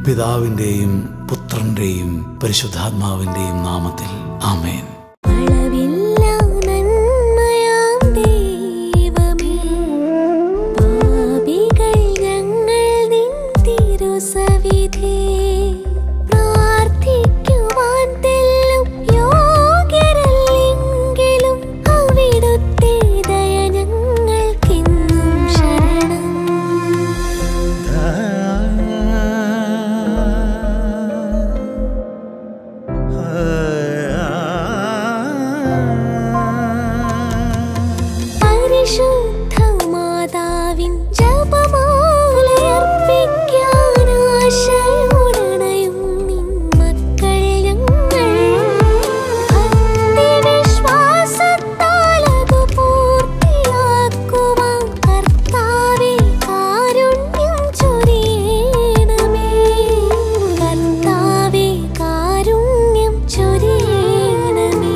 പിതാവിൻ്റെയും പുത്രൻ്റെയും പരിശുദ്ധാത്മാവിൻ്റെയും നാമത്തിൽ ആമേൻ അളവില്ലാ നന്മയാം ദൈവമേ പാപികൾ ഞങ്ങൾ നിൻ തിരുസവിധേ പ്രാർത്ഥിക്കുവാൻ തെല്ലും യോഗ്യരല്ലെങ്കിലും അവിടുത്തെ ദയ ഞങ്ങൾക്കെന്നും ശരണം പരിശുദ്ധ മാതാവിൻ ജപമാലയർപ്പിക്കാൻ ആശയോടണയും നിൻ മക്കൾ ഞങ്ങൾ ഭക്തിവിശ്വാസത്താൽ അത് പൂർത്തിയാക്കുവാൻ കർത്താവേ കാരുണ്യം ചൊരിയണമേ കർത്താവേ കാരുണ്യം ചൊരിയണമേ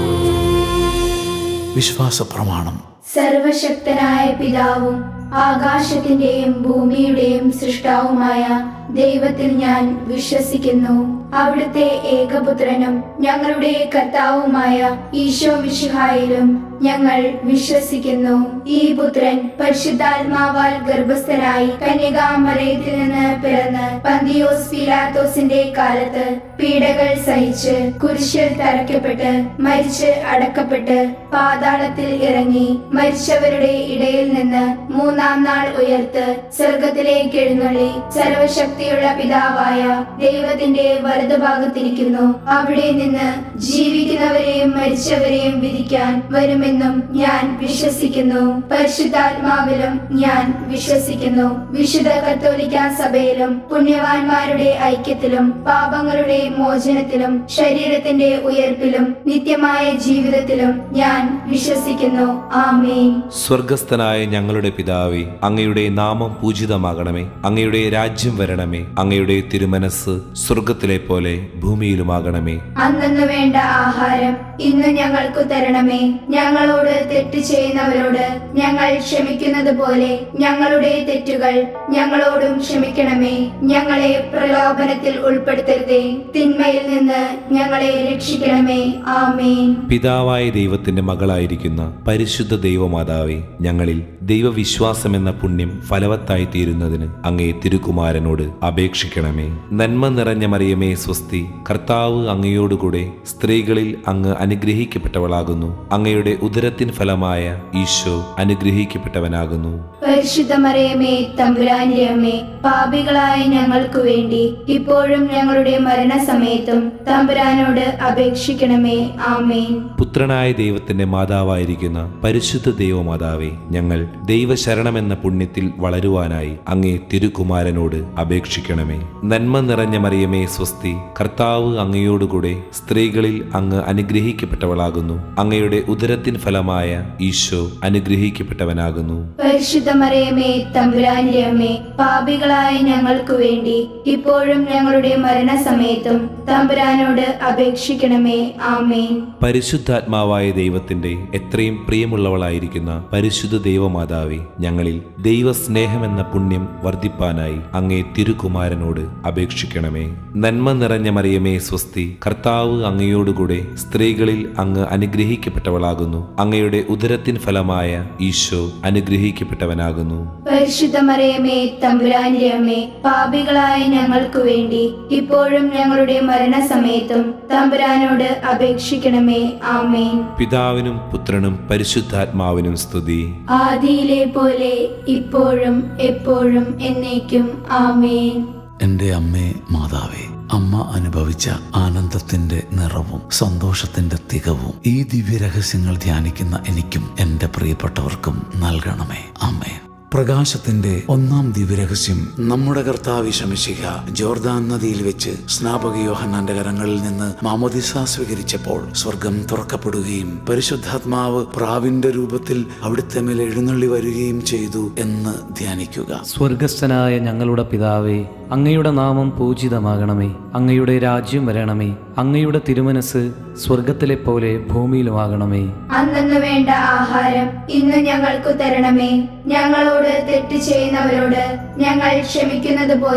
വിശ്വാസ പ്രമാണം സർവശക്തനായ പിതാവും ആകാശത്തിന്റെയും ഭൂമിയുടെയും സൃഷ്ടാവുമായ ദൈവത്തിൽ ഞാൻ വിശ്വസിക്കുന്നു അവിടുത്തെ ഏകപുത്രനും ഞങ്ങളുടെ കർത്താവുമായ ഈശോ മിശിഹായിലും ഞങ്ങൾ വിശ്വസിക്കുന്നു ഈ പുത്രൻ പരിശുദ്ധാത്മാവാൽ ഗർഭസ്ഥനായി കന്യകാമറയത്തിൽ നിന്ന് പിറന്ന് പന്തിയോസ് പീലാത്തോസിന്റെ കാലത്ത് പീഡകൾ സഹിച്ച് കുരിശിൽ തറയ്ക്കപ്പെട്ട് മരിച്ച് അടക്കപ്പെട്ട് പാതാളത്തിൽ ഇറങ്ങി മരിച്ചവരുടെ ഇടയിൽ നിന്ന് മൂന്നാം നാൾ ഉയർത്ത് സ്വർഗത്തിലേക്ക് എഴുന്നള്ളി സർവശക്തിയുള്ള പിതാവായ ദൈവത്തിന്റെ വലതുഭാഗത്തിരിക്കുന്നു അവിടെ നിന്ന് ജീവിക്കുന്നവരെയും മരിച്ചവരെയും വിധിക്കാൻ വരുമെന്നും ഞാൻ വിശ്വസിക്കുന്നു പരിശുദ്ധാത്മാവിലും ഞാൻ വിശ്വസിക്കുന്നു വിശുദ്ധ കത്തോലിക്ക സഭയിലും പുണ്യവാന്മാരുടെ ഐക്യത്തിലും പാപങ്ങളുടെ മോചനത്തിലും ശരീരത്തിന്റെ ഉയർപ്പിലും നിത്യമായ ജീവിതത്തിലും ഞാൻ വിശ്വസിക്കുന്നു ആമേൻ സ്വർഗസ്ഥനായ ഞങ്ങളുടെ പിതാവേ അങ്ങയുടെ നാമം പൂജിതമാകണമേ അങ്ങയുടെ രാജ്യം വരണമേ അങ്ങയുടെ തിരുമനസ് സ്വർഗത്തിലെ പോലെ ഭൂമിയിലുമാകണമേ അന്നു വേണ്ട ആഹാരം ഇന്ന് ഞങ്ങൾക്ക് തരണമേ ഞങ്ങളോട് തെറ്റ് ചെയ്യുന്നവരോട് ഞങ്ങൾ ക്ഷമിക്കുന്നത് പോലെ ഞങ്ങളുടെ തെറ്റുകൾ ഞങ്ങളോടും ക്ഷമിക്കണമേ ഞങ്ങളെ പ്രലോഭനത്തിൽ ഉൾപ്പെടുത്തരുതേ തിന്മയിൽ നിന്ന് ഞങ്ങളെ രക്ഷിക്കണമേ ആമേൻ പിതാവായ ദൈവത്തിന്റെ മകളായിരിക്കുന്ന പരിശുദ്ധ ദൈവമാതാവേ ഞങ്ങളിൽ ദൈവവിശ്വാസം എന്ന പുണ്യം ഫലവത്തായി തീരുന്നതിന് അങ്ങേ തിരുകുമാരനോട് അപേക്ഷിക്കണമേ നന്മ നിറഞ്ഞ മറിയമേ സ്വസ്തി കർത്താവ് അങ്ങയോടുകൂടെ സ്ത്രീകളിൽ അങ്ങ് അനുഗ്രഹിക്കപ്പെട്ടവളാകുന്നു അങ്ങയുടെ ഉദരത്തിൻ ഫലമായ ഈശോ അനുഗ്രഹിക്കപ്പെട്ടവനാകുന്നു പരിശുദ്ധ മറിയമേ തമ്പുരാന്റെ അമ്മേ പാപികളായ ഞങ്ങൾക്ക് വേണ്ടി ഇപ്പോഴും ഞങ്ങളുടെ മരണസമയത്തും തമ്പുരാനോട് അപേക്ഷിക്കണമേ ആമേൻ പുത്രനായ ദൈവത്തിന്റെ മാതാവായിരിക്കുന്ന പരിശുദ്ധ ദൈവമാതാവേ ഞങ്ങൾ ദൈവശരണമെന്ന പുണ്യത്തിൽ വളരുവാനായി അങ്ങേ തിരുകുമാരനോട് അപേക്ഷിക്കണമേ നന്മ നിറഞ്ഞ മറിയമേ സ്വസ്തി കർത്താവ് അങ്ങയോടുകൂടെ സ്ത്രീകളിൽ അങ്ങ് അനുഗ്രഹിക്കപ്പെട്ടവളാകുന്നു അങ്ങയുടെ ഉദരത്തിൻ ഫലമായ ഈശോ അനുഗ്രഹിക്കപ്പെട്ടവനാകുന്നു പരിശുദ്ധ മറിയമേ തമ്പുരാന്റെ അമ്മേ പാപികളായ ഞങ്ങൾക്ക് വേണ്ടി ഇപ്പോഴും ഞങ്ങളുടെ മരണസമയത്തും തമ്പുരാനോട് അപേക്ഷിക്കണമേ ആമേൻ പരിശുദ്ധാത്മാവായ ദൈവത്തിന്റെ എത്രയും പ്രിയമുള്ളവളായിരിക്കുന്ന പരിശുദ്ധ ദൈവമാതാവേ ഞങ്ങളിൽ ദൈവസ്നേഹമെന്ന പുണ്യം വർദ്ധിപ്പാനായി അങ്ങേ തിരുകുമാരനോട് അപേക്ഷിക്കണമേ നന്മ നിറഞ്ഞ മറിയമേ സ്വസ്തി കർത്താവ് അങ്ങയോടുകൂടെ സ്ത്രീകളിൽ അങ്ങ് അനുഗ്രഹിക്കപ്പെട്ടവളാകുന്നു അങ്ങയുടെ ഉദരത്തിൻ ഫലമായ ഈശോ അനുഗ്രഹിക്കപ്പെട്ടവനാകുന്നു പരിശുദ്ധ മറിയമേ തമ്പുരാന്റെ അമ്മേ പാപികളായ ഞങ്ങൾക്ക് വേണ്ടി ഇപ്പോഴും ഞങ്ങളുടെ മരണസമയത്തും തമ്പുരാനോട് അപേക്ഷിക്കണമേ ആമേൻ പിതാവിനും പുത്രനും പരിശുദ്ധാത്മാവിനും സ്തുതി ആദിയിലെ പോലെ ഇപ്പോഴും എപ്പോഴും എന്നേക്കും ആമേൻ എൻ്റെ അമ്മേ മാതാവേ അമ്മ അനുഭവിച്ച ആനന്ദത്തിന്റെ നിറവും സന്തോഷത്തിന്റെ തികവും ഈ ദിവ്യരഹസ്യങ്ങൾ ധ്യാനിക്കുന്ന എനിക്കും എൻ്റെ പ്രിയപ്പെട്ടവർക്കും നൽകണമേ അമ്മേ പ്രകാശത്തിന്റെ ഒന്നാം ദിവ്യരഹസ്യം നമ്മുടെ കർത്താവ് ശമിശിക ജോർദാൻ നദിയിൽ വെച്ച് സ്നാപക യോഹന്നാന്റെ കരങ്ങളിൽ നിന്ന് മാമോദിസ സ്വീകരിച്ചപ്പോൾ സ്വർഗം തുറക്കപ്പെടുകയും പരിശുദ്ധാത്മാവ് പ്രാവിന്റെ രൂപത്തിൽ അവിടുത്തെ മേൽ എഴുന്നള്ളി വരികയും ചെയ്തു എന്ന് ധ്യാനിക്കുക സ്വർഗസ്ഥനായ ഞങ്ങളുടെ പിതാവേ അങ്ങയുടെ നാമം പൂജിതമാകണമേ അങ്ങയുടെ രാജ്യം വരണമേ അങ്ങയുടെ തിരുമനസ് സ്വർഗത്തിലെ പോലെ ഭൂമിയിലുമാകണമേ അന്നു വേണ്ട ആഹാരം ഇന്ന് ഞങ്ങൾക്ക് തരണമേ ഞങ്ങളോട് തെറ്റ് ചെയ്യുന്നവരോട് ഞങ്ങൾ ക്ഷമിക്കുന്നത് പോലെ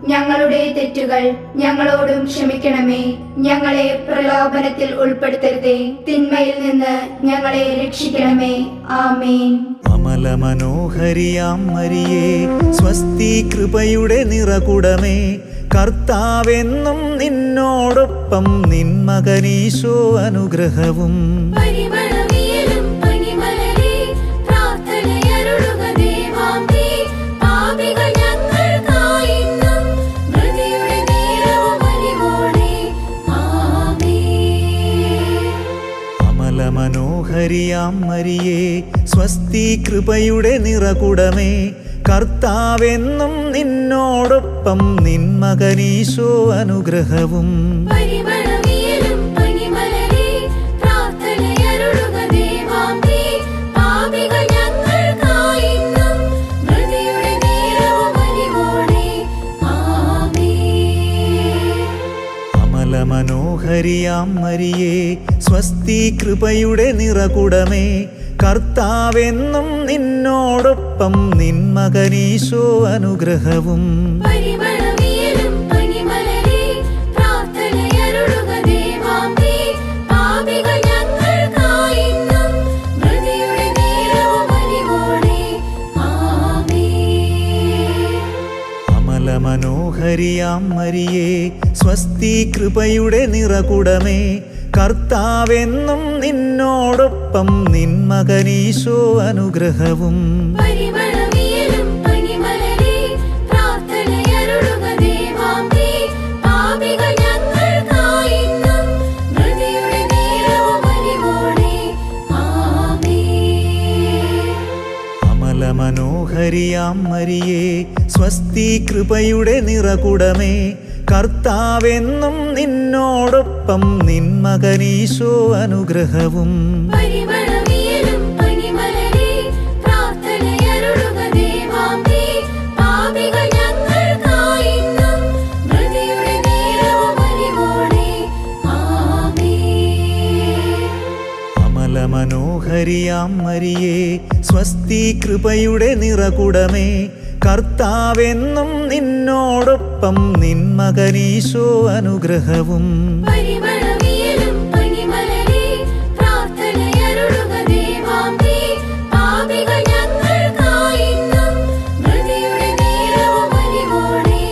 ഞങ്ങളുടെ തെറ്റുകൾ ഞങ്ങളോടും ക്ഷമിക്കണമേ ഞങ്ങളെ പ്രലോഭനത്തിൽ ഉൾപ്പെടുത്തരുതേ തിന്മയിൽ നിന്ന് ഞങ്ങളെ രക്ഷിക്കണമേ ആമേൻ അമല മനോഹരിയാം മരിയേ സ്വസ്തി കൃപയുടെ നിറകുടമേ കർത്താവെന്നും നിന്നോടൊപ്പം നിൻ മകനീശോ അനുഗ്രഹവും പരിമളവിയലും പനിമലരെ പ്രാർത്ഥനയരുളുക ദേവാംബേ. പാപികൾ ഞങ്ങൾക്കായിന്നും മൃതിയുടെ നേരവും അലിവോടെ. ആമേൻ. അമല മനോഹരിയാം മരിയേ സ്വസ്തി കൃപയുടെ നിറകുടമേ കർത്താവെന്നും നിന്നോടൊപ്പം നിൻ മകനീശോ അനുഗ്രഹവും പരിമളവിയലും പനിമലരെ പ്രാർത്ഥനയരുളുക ദേവാംബേ. പാപികൾ ഞങ്ങൾക്കായിന്നും മൃതിയുടെ നേരവും അലിവോടെ. ആമേൻ. അമല മനോഹരിയാം മരിയേ സ്വസ്തി കൃപയുടെ നിറകുടമേ കർത്താവെന്നും നിന്നോടൊപ്പം നിൻ മകനീശോ അനുഗ്രഹവും പരിമളവിയലും പനിമലരെ പ്രാർത്ഥനയരുളുക ദേവാംബേ. പാപികൾ ഞങ്ങൾക്കായിന്നും മൃതിയുടെ നേരവും അലിവോടെ. ആമേൻ. അമല മനോഹരിയാം മരിയേ സ്വസ്തി കൃപയുടെ നിറകുടമേ കർത്താവെന്നും നിന്നോടൊപ്പം നിൻ മകനീശോ അനുഗ്രഹവും പരിമളവിയലും പനിമലരെ പ്രാർത്ഥനയരുളുക ദേവാംബേ. പാപികൾ ഞങ്ങൾക്കായിന്നും മൃതിയുടെ നേരവും അലിവോടെ. ആമേൻ. അമല മനോഹരിയാം മരിയേ സ്വസ്തി കൃപയുടെ നിറകുടമേ കർത്താവെന്നും നിന്നോടൊപ്പം നിൻ മകനീശോ അനുഗ്രഹവും പരിമളവിയലും പനിമലരെ പ്രാർത്ഥനയരുളുക ദേവാംബേ. പാപികൾ ഞങ്ങൾക്കായിന്നും മൃതിയുടെ നേരവും അലിവോടെ. ആമേൻ. അമല മനോഹരിയാം മരിയേ സ്വസ്തി കൃപയുടെ നിറകുടമേ കർത്താവെന്നും നിന്നോടൊപ്പം നിൻ മകനീശോ അനുഗ്രഹവും പരിമളവിയലും പനിമലരെ പ്രാർത്ഥനയരുളുക ദേവാംബേ. പാപികൾ ഞങ്ങൾക്കായിന്നും മൃതിയുടെ നേരവും അലിവോടെ.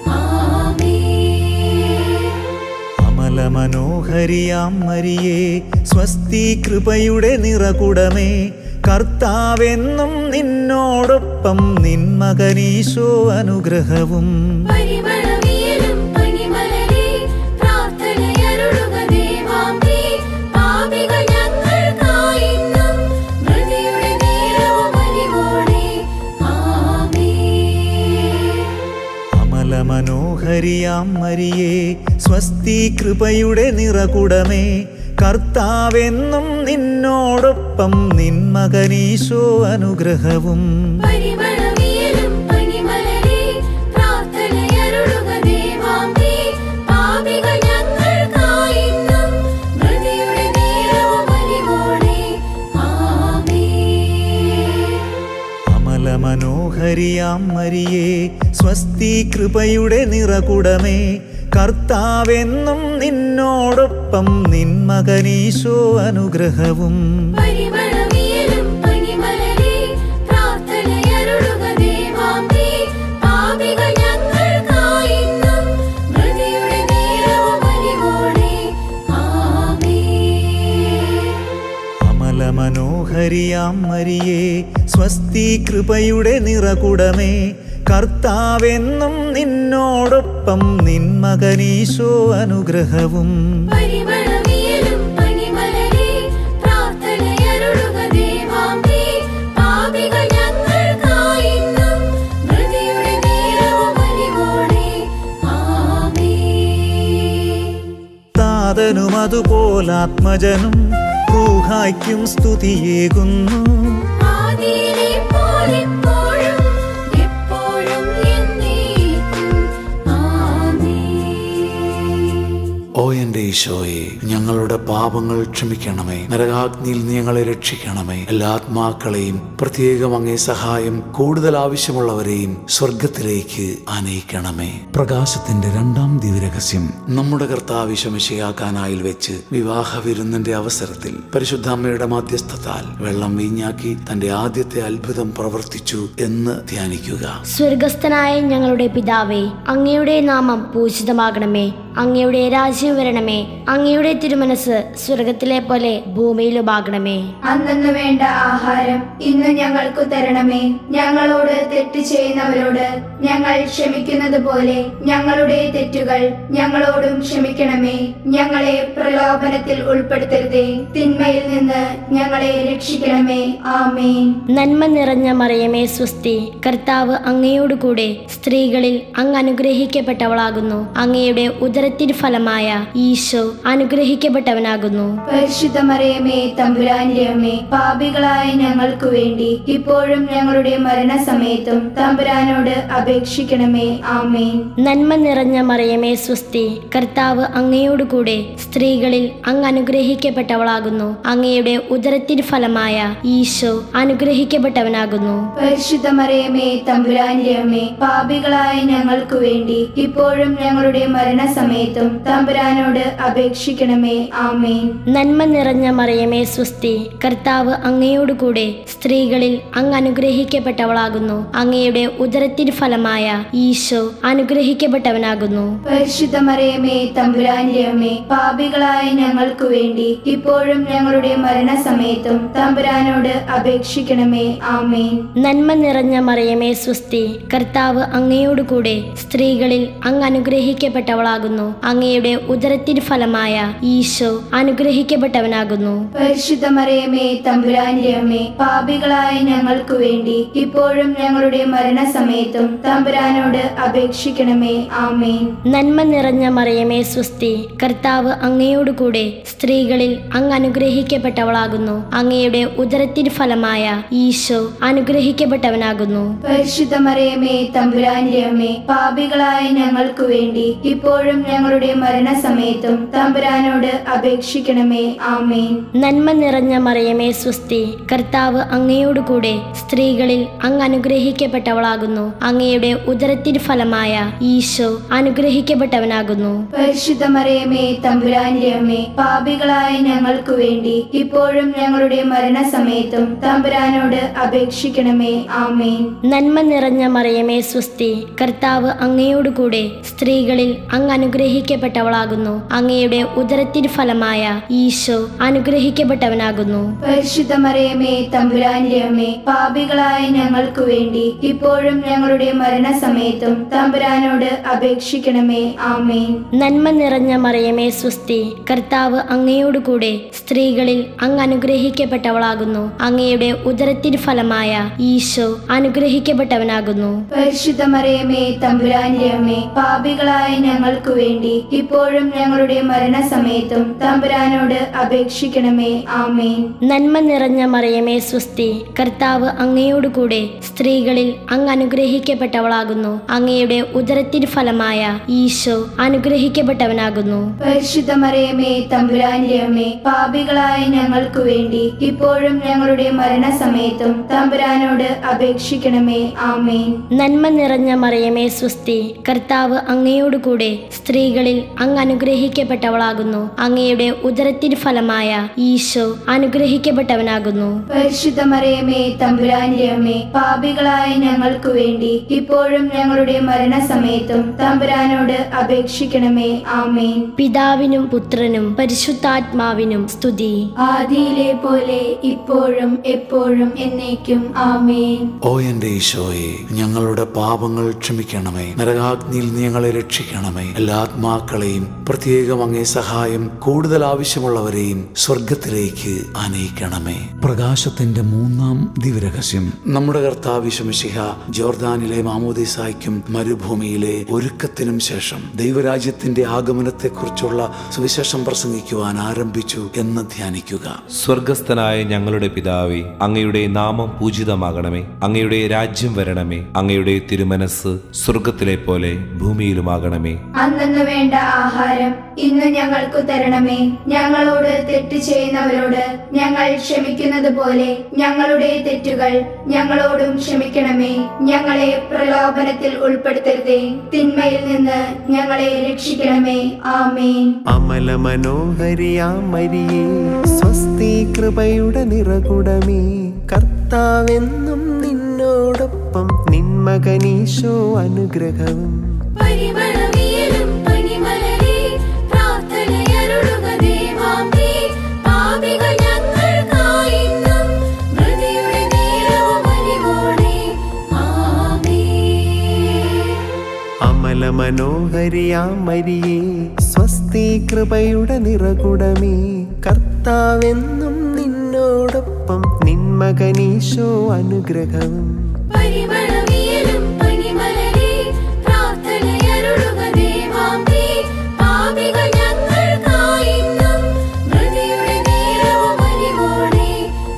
ആമേൻ. അമല മനോഹരിയാം മരിയേ സ്വസ്തി കൃപയുടെ നിറകുടമേ കർത്താവെന്നും നിന്നോടൊപ്പം നിൻ മകനീശോ അനുഗ്രഹവും പരിമളവിയലും പനിമലരെ പ്രാർത്ഥനയരുളുക ദേവാംബേ. പാപികൾ ഞങ്ങൾക്കായിന്നും മൃതിയുടെ നേരവും അലിവോടെ. ആമേൻ. അമല മനോഹരിയാം മരിയേ സ്വസ്തി കൃപയുടെ നിറകുടമേ കർത്താവെന്നും നിന്നോടൊപ്പം നിൻ മകനീശോ അനുഗ്രഹവും പരിമളവിയലും പനിമലരെ പ്രാർത്ഥനയരുളുക ദേവാംബേ. പാപികൾ ഞങ്ങൾക്കായിന്നും മൃതിയുടെ നേരവും അലിവോടെ. ആമേൻ. അമല മനോഹരിയാം മരിയേ സ്വസ്തി കൃപയുടെ നിറകുടമേ കർത്താവെന്നും നിന്നോടൊപ്പം നിൻ മകനീശോ അനുഗ്രഹവും പരിമളവിയലും പനിമലരെ പ്രാർത്ഥനയരുളുക ദേവാംബേ. പാപികൾ ഞങ്ങൾക്കായിന്നും മൃതിയുടെ നേരവും അലിവോടെ. ആമേൻ. അമല മനോഹരിയാം മരിയേ സ്വസ്തി കൃപയുടെ നിറകുടമേ കർത്താവെന്നും നിന്നോടൊപ്പം നിൻ മകനീശോ അനുഗ്രഹവും പരിമളവിയലും പനിമലരെ പ്രാർത്ഥനയരുളുക ദേവാംബേ. പാപികൾ ഞങ്ങൾക്കായിന്നും മൃതിയുടെ നേരവും അലിവോടെ. ആമേൻ. താതനും അതുപോലാത്മജനും റൂഹായ്ക്കും സ്തുതിയേകുന്നു ആദിയിലെ പോലെപ്പോഴും എപ്പോഴും എന്നേക്കും. ആമേൻ. ഓ എന്റെ ഈശോയെ ഞങ്ങളുടെ പാപങ്ങൾ ക്ഷമിക്കണമേ നരകാഗ്നിയിൽ നീ ഞങ്ങളെ രക്ഷിക്കണമേ എല്ലാ ആത്മാക്കളെയും പ്രത്യേകം അങ്ങേ സഹായം കൂടുതൽ ആവശ്യമുള്ളവരെയും സ്വർഗത്തിലേക്ക് ആനയിക്കണമേ പ്രകാശത്തിന്റെ രണ്ടാം ദിവരഹസ്യം നമ്മുടെ കർത്താവിശമിശയാക്കാനായിൽ വെച്ച് വിവാഹ വിരുന്നിന്റെ അവസരത്തിൽ പരിശുദ്ധ അമ്മയുടെ മാധ്യസ്ഥത്താൽ വെള്ളം വീഞ്ഞാക്കി തന്റെ ആദ്യത്തെ അത്ഭുതം പ്രവർത്തിച്ചു എന്ന് ധ്യാനിക്കുക സ്വർഗസ്ഥനായ ഞങ്ങളുടെ പിതാവേ അങ്ങയുടെ നാമം പൂജിതമാകണമേ അങ്ങയുടെ രാജ്യം വരണമേ അങ്ങയുടെ തിരുമനസ് സ്വർഗത്തിലെ പോലെ ഭൂമിയിലുമാകണമേ അന്നു വേണ്ട ആഹാരം ഇന്ന് ഞങ്ങൾക്ക് തരണമേ ഞങ്ങളോട് തെറ്റ് ചെയ്യുന്നവരോട് ഞങ്ങൾ ക്ഷമിക്കുന്നത് പോലെ ഞങ്ങളുടെ തെറ്റുകൾ ഞങ്ങളോടും ക്ഷമിക്കണമേ ഞങ്ങളെ പ്രലോഭനത്തിൽ ഉൾപ്പെടുത്തരുതേ തിന്മയിൽ നിന്ന് ഞങ്ങളെ രക്ഷിക്കണമേ ആമേൻ നന്മ നിറഞ്ഞ മറിയമേ സ്വസ്തി കർത്താവ് അങ്ങയോട് കൂടെ സ്ത്രീകളിൽ അങ്ങ് അനുഗ്രഹിക്കപ്പെട്ടവളാകുന്നു അങ്ങയുടെ ഉദരത്തിൻ ഫലമായ ഈശോ അനുഗ്രഹിക്കപ്പെട്ടവനാകുന്നു പരിശുദ്ധ മറിയമേ തമ്പുരാന്റെ അമ്മേ പാപികളായ ഞങ്ങൾക്ക് വേണ്ടി ഇപ്പോഴും ഞങ്ങളുടെ മരണസമയത്തും തമ്പുരാനോട് അപേക്ഷിക്കണമേ ആമേൻ നന്മ നിറഞ്ഞ മറിയമേ സ്വസ്തി കർത്താവ് അങ്ങയോട് കൂടെ സ്ത്രീകളിൽ അങ്ങ് അനുഗ്രഹിക്കപ്പെട്ടവളാകുന്നു അങ്ങയുടെ ഉദരത്തിൻ ഫലമായ ഈശോ അനുഗ്രഹിക്കപ്പെട്ടവനാകുന്നു പരിശുദ്ധ മറിയമേ തമ്പുരാന്റെ അമ്മേ പാപികളായ ഞങ്ങൾക്ക് വേണ്ടി ഇപ്പോഴും ഞങ്ങളുടെ മരണസമയത്തും തമ്പുരാനോട് അപേക്ഷിക്കണമേ ആമേൻ നന്മ നിറഞ്ഞ മറിയമേ സ്വസ്തി കർത്താവ് അങ്ങയോട് കൂടെ സ്ത്രീകളിൽ അങ്ങ് അനുഗ്രഹിക്കപ്പെട്ടവളാകുന്നു അങ്ങയുടെ ഉദരത്തിൻ ഫലമായ ഈശോ അനുഗ്രഹിക്കപ്പെട്ടവനാകുന്നു പരിശുദ്ധ മറിയമേ തമ്പുരാന്റെ അമ്മേ പാപികളായ ഞങ്ങൾക്ക് വേണ്ടി ഇപ്പോഴും ഞങ്ങളുടെ മരണസമയത്തും തമ്പുരാനോട് അപേക്ഷിക്കണമേ ആമേൻ നന്മ നിറഞ്ഞ മറിയമേ സ്വസ്തി കർത്താവ് അങ്ങയോട് കൂടെ സ്ത്രീകളിൽ അങ്ങ് അനുഗ്രഹിക്കപ്പെട്ടവളാകുന്നു അങ്ങയുടെ ഉദരത്തിൻ ഫലമായ ഈശോ അനുഗ്രഹിക്കപ്പെട്ടവനാകുന്നു പരിശുദ്ധ മറിയമേ തമ്പുരാന്റെ അമ്മേ പാപികളായ ഞങ്ങൾക്ക് വേണ്ടി ഇപ്പോഴും ഞങ്ങളുടെ മരണസമയത്തും തമ്പുരാനോട് അപേക്ഷിക്കണമേ ആമേൻ നന്മ നിറഞ്ഞ മറിയമേ സ്വസ്തി കർത്താവ് അങ്ങയോട് കൂടെ സ്ത്രീകളിൽ അങ്ങ് അനുഗ്രഹിക്കപ്പെട്ടവളാകുന്നു അങ്ങയുടെ ഉദരത്തിൻ ഫലമായ ഈശോ അനുഗ്രഹിക്കപ്പെട്ടവനാകുന്നു പരിശുദ്ധ മറിയമേ തമ്പുരാന്റെ അമ്മേ പാപികളായ ഞങ്ങൾക്ക് വേണ്ടി ഇപ്പോഴും ഞങ്ങളുടെ മരണസമയത്തും തമ്പുരാനോട് അപേക്ഷിക്കണമേ ആമേൻ നന്മ നിറഞ്ഞ മറിയമേ സ്വസ്തി കർത്താവ് അങ്ങയോട് കൂടെ സ്ത്രീകളിൽ അങ്ങ് അനുഗ്രഹിക്കപ്പെട്ടവളാകുന്നു അങ്ങയുടെ ഉദരത്തിൻ ഫലമായ ഈശോ അനുഗ്രഹിക്കപ്പെട്ടവനാകുന്നു പരിശുദ്ധ മറിയമേ തമ്പുരാന്റെ അമ്മേ പാപികളായ ഞങ്ങൾക്ക് വേണ്ടി ഇപ്പോഴും ഞങ്ങളുടെ മരണസമയത്തും തമ്പുരാനോട് അപേക്ഷിക്കണമേ ആമേൻ നന്മ നിറഞ്ഞ മറിയമേ സ്വസ്തി കർത്താവ് അങ്ങയോട് കൂടെ സ്ത്രീകളിൽ അങ്ങ് അനുഗ്രഹിക്കപ്പെട്ടവളാകുന്നു അങ്ങയുടെ ഉദരത്തിൻ ഫലമായ ഈശോ അനുഗ്രഹിക്കപ്പെട്ടവനാകുന്നു പരിശുദ്ധ മറിയമേ തമ്പുരാന്റെ അമ്മേ പാപികളായ ഞങ്ങൾക്ക് വേണ്ടി ഇപ്പോഴും ഞങ്ങളുടെ മരണസമയത്തും തമ്പുരാനോട് അപേക്ഷിക്കണമേ ആമേൻ നന്മ നിറഞ്ഞ മറിയമേ സ്വസ്തി കർത്താവ് അങ്ങയോട് കൂടെ സ്ത്രീകളിൽ അങ്ങ് അനുഗ്രഹിക്കപ്പെട്ടവളാകുന്നു അങ്ങയുടെ ഉദരത്തിൻ ഫലമായ ഈശോ അനുഗ്രഹിക്കപ്പെട്ടവനാകുന്നു പരിശുദ്ധ മറിയമേ തമ്പുരാന്റെ അമ്മേ പാപികളായ ഞങ്ങൾക്ക് വേണ്ടി ഇപ്പോഴും ഞങ്ങളുടെ മരണസമയത്തും തമ്പുരാനോട് അപേക്ഷിക്കണമേ ആമേൻ നന്മ നിറഞ്ഞ മറിയമേ സ്വസ്തി കർത്താവ് അങ്ങയോട് കൂടെ സ്ത്രീകളിൽ അങ്ങ് അനുഗ്രഹിക്കപ്പെട്ടവളാകുന്നു അങ്ങയുടെ ഉദരത്തിൻ ഫലമായ ഈശോ അനുഗ്രഹിക്കപ്പെട്ടവനാകുന്നു പരിശുദ്ധ മറിയമേ തമ്പുരാന്റെ അമ്മേ പാപികളായ ഞങ്ങൾക്ക് വേണ്ടി ഇപ്പോഴും ഞങ്ങളുടെ മരണസമയത്തും തമ്പുരാനോട് അപേക്ഷിക്കണമേ ആമേൻ നന്മ നിറഞ്ഞ മറിയമേ സ്വസ്തി കർത്താവ് അങ്ങയോട് കൂടെ സ്ത്രീകളിൽ അങ്ങ് അനുഗ്രഹിക്കപ്പെട്ടവളാകുന്നു അങ്ങയുടെ ഉദരത്തിൻ ഫലമായ ഈശോ അനുഗ്രഹിക്കപ്പെട്ടവനാകുന്നു പരിശുദ്ധ മറിയമേ തമ്പുരാന്റെ അമ്മേ പാപികളായ ഞങ്ങൾക്ക് വേണ്ടി ഇപ്പോഴും ഞങ്ങളുടെ മരണസമയത്തും തമ്പുരാനോട് അപേക്ഷിക്കണമേ ആമേൻ പിതാവിനും പുത്രനും പരിശുദ്ധാത്മാവിനും സ്തുതി ആദിയിലെ പോലെ ഇപ്പോഴും എപ്പോഴും എന്നേക്കും ആമേൻ ഓ എന്റെ ഈശോയെ ഞങ്ങളുടെ പാപങ്ങൾ ക്ഷമിക്കണമേ നരകാഗ്നിയിൽ നീ ഞങ്ങളെ രക്ഷിക്കണമേ എല്ലാ ആത്മാക്കളെയും പ്രത്യേകം അങ്ങേ സഹായം കൂടുതൽ ആവശ്യമുള്ളവരെയും സ്വർഗത്തിലേക്ക് ആനയിക്കണമേ പ്രകാശത്തിന്റെ മൂന്നാം ദിവരഹസ്യം നമ്മുടെ കർത്താവിശമിശിഹ ജോർദാനിലെ മാമോദിസായ്ക്കും മരുഭൂമിയിലെ ഒരുക്കത്തിനും ശേഷം ദൈവരാജ്യത്തിന്റെ ആഗമനത്തെക്കുറിച്ചുള്ള സുവിശേഷം പ്രസംഗിക്കുവാൻ ആരംഭിച്ചു എന്ന് ധ്യാനിക്കുക സ്വർഗസ്ഥനായ ഞങ്ങളുടെ പിതാവേ അങ്ങയുടെ നാമം പൂജിതമാകണമേ അങ്ങയുടെ രാജ്യം വരണമേ അങ്ങയുടെ തിരുമനസ് സ്വർഗത്തിലെ പോലെ ഭൂമിയിലുമാകണമേ അന്നു അന്നു വേണ്ട ആഹാരം ഇന്ന് ഞങ്ങൾക്ക് തരണമേ ഞങ്ങളോട് തെറ്റ് ചെയ്യുന്നവരോട് ഞങ്ങൾ ക്ഷമിക്കുന്നത് പോലെ ഞങ്ങളുടെ തെറ്റുകൾ ഞങ്ങളോടും ക്ഷമിക്കണമേ ഞങ്ങളെ പ്രലോഭനത്തിൽ ഉൾപ്പെടുത്തരുതേ തിന്മയിൽ നിന്ന് ഞങ്ങളെ രക്ഷിക്കണമേ ആമേൻ അമല മനോഹരിയാം മരിയേ സ്വസ്തി കൃപയുടെ നിറകുടമേ കർത്താവെന്നും നിന്നോടൊപ്പം നിന്മകനീശോ അനുഗ്രഹവും പരിമളവിയലും പനിമലരെ പ്രാർത്ഥനയരുളുക ദേവാംബേ. പാപികൾ ഞങ്ങൾക്കായിന്നും മൃതിയുടെ നേരവും അലിവോടെ. ആമേൻ. അമല മനോഹരിയാം മരിയേ സ്വസ്തി കൃപയുടെ നിറകുടമേ കർത്താവെന്നും നിന്നോടൊപ്പം നിന്മകനീശോ അനുഗ്രഹവും പരിമളവിയലും പനിമലരെ പ്രാർത്ഥനയരുളുക ദേവാംബേ. പാപികൾ ഞങ്ങൾക്കായിന്നും മൃതിയുടെ നേരവും അലിവോടെ.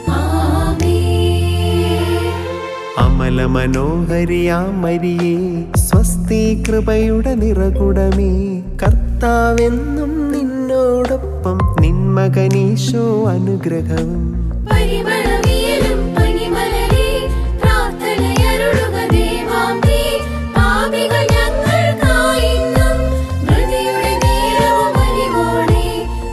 ആമേൻ. അമല മനോഹരിയാം മരിയേ സ്വസ്തി കൃപയുടെ നിറകുടമേ കർത്താവെന്നും നിന്നോടൊപ്പം നിന്മകനീശോ അനുഗ്രഹവും പരിമളവിയലും പനിമലരെ പ്രാർത്ഥനയരുളുക ദേവാംബേ. പാപികൾ ഞങ്ങൾക്കായിന്നും മൃതിയുടെ നേരവും അലിവോടെ.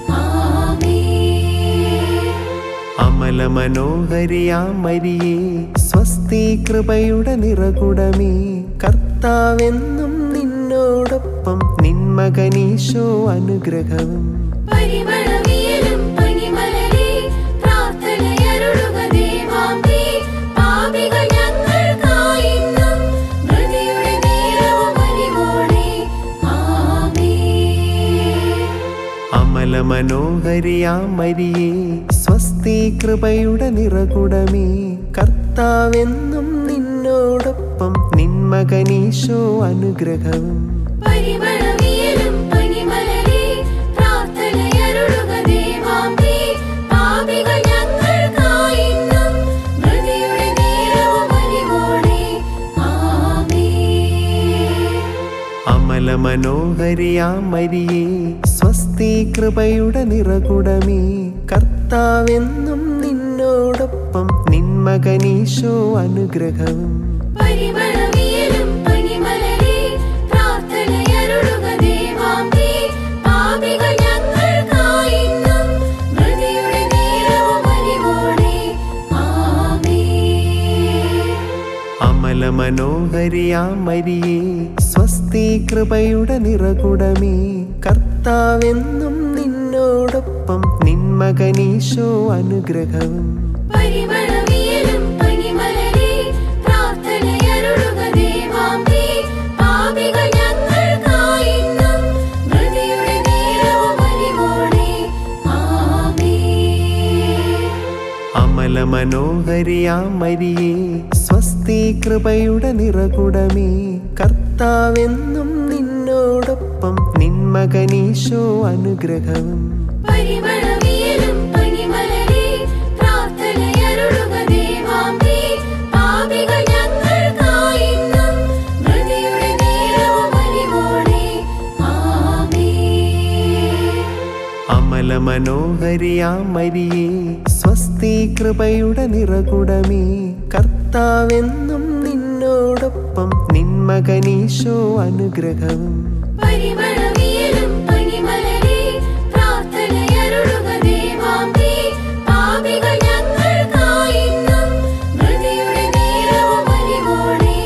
ആമേൻ. അമല മനോഹരിയാം മരിയേ സ്വസ്തി കൃപയുടെ നിറകുടമേ കർത്താവെന്നും നിന്നോടൊപ്പം നിന്മകനീശോ അനുഗ്രഹവും പരിമളവിയലും പനിമലരെ പ്രാർത്ഥനയരുളുക ദേവാംബേ. പാപികൾ ഞങ്ങൾക്കായിന്നും മൃതിയുടെ നേരവും അലിവോടെ. ആമേൻ. അമല മനോഹരിയാം മരിയേ സ്വസ്തി കൃപയുടെ നിറകുടമേ കർത്താവെന്നും നിന്നോടൊപ്പം നിന്മകനീശോ അനുഗ്രഹവും പരിമളവിയലും പനിമലരെ പ്രാർത്ഥനയരുളുക ദേവാംബേ. പാപികൾ ഞങ്ങൾക്കായിന്നും മൃതിയുടെ നേരവും അലിവോടെ. ആമേൻ. അമല മനോഹരിയാം മരിയേ സ്വസ്തി കൃപയുടെ നിറകുടമേ കർത്താവെന്നും നിന്നോടൊപ്പം നിന്മകനീശോ അനുഗ്രഹവും പരിമളവിയലും പനിമലരെ പ്രാർത്ഥനയരുളുക ദേവാംബേ. പാപികൾ ഞങ്ങൾക്കായിന്നും മൃതിയുടെ നേരവും അലിവോടെ. ആമേൻ. അമല മനോഹരിയാം മരിയേ സ്വസ്തി കൃപയുടെ നിറകുടമേ കർത്താവെന്നും നിന്നോടൊപ്പം നിന്മകനീശോ അനുഗ്രഹവും പരിമളവിയലും പനിമലരെ പ്രാർത്ഥനയരുളുക ദേവാംബേ. പാപികൾ ഞങ്ങൾക്കായിന്നും മൃതിയുടെ നേരവും അലിവോടെ. ആമേൻ. അമല മനോഹരിയാം മരിയേ സ്വസ്തി കൃപയുടെ നിറകുടമേ കർത്താവെന്നും നിന്നോടൊപ്പം നിന്മകനീശോ അനുഗ്രഹവും പരിമളവിയലും പനിമലരെ പ്രാർത്ഥനയരുളുക ദേവാംബേ. പാപികൾ ഞങ്ങൾക്കായിന്നും മൃതിയുടെ നേരവും അലിവോടെ. ആമേൻ. അമല മനോഹരിയാം മരിയേ സ്വസ്തി കൃപയുടെ നിറകുടമേ കർത്താവെന്നും നിന്നോടൊപ്പം നിന്മകനീശോ അനുഗ്രഹവും പരിമളവിയലും പനിമലരെ പ്രാർത്ഥനയരുളുക ദേവാംബേ. പാപികൾ ഞങ്ങൾക്കായിന്നും മൃതിയുടെ നേരവും അലിവോടെ.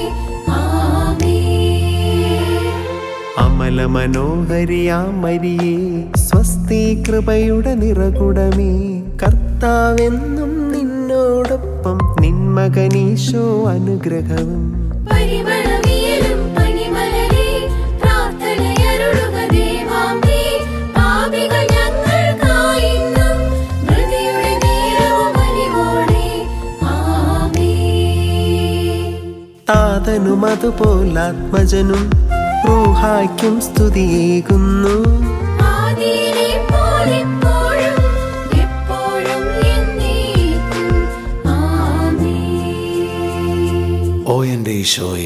ആമേൻ. അമല മനോഹരിയാം മരിയേ സ്വസ്തി കൃപയുടെ നിറകുടമേ കർത്താവെന്നും നിന്നോടൊപ്പം നിന്മകനീശോ അനുഗ്രഹവും പരിമളവിയലും പനിമലരെ പ്രാർത്ഥനയരുളുക ദേവാംബേ. പാപികൾ ഞങ്ങൾക്കായിന്നും മൃതിയുടെ നേരവും അലിവോടെ. ആമേൻ. താതനും അതുപോലാത്മജനും റൂഹായ്ക്കും സ്തുതിയേകുന്നു ആദിയിലെ പോലെപ്പോഴും എപ്പോഴും എന്നേക്കും. ആമേൻ. ഓ എൻ്റെ ഈശോയെ ഞങ്ങൾ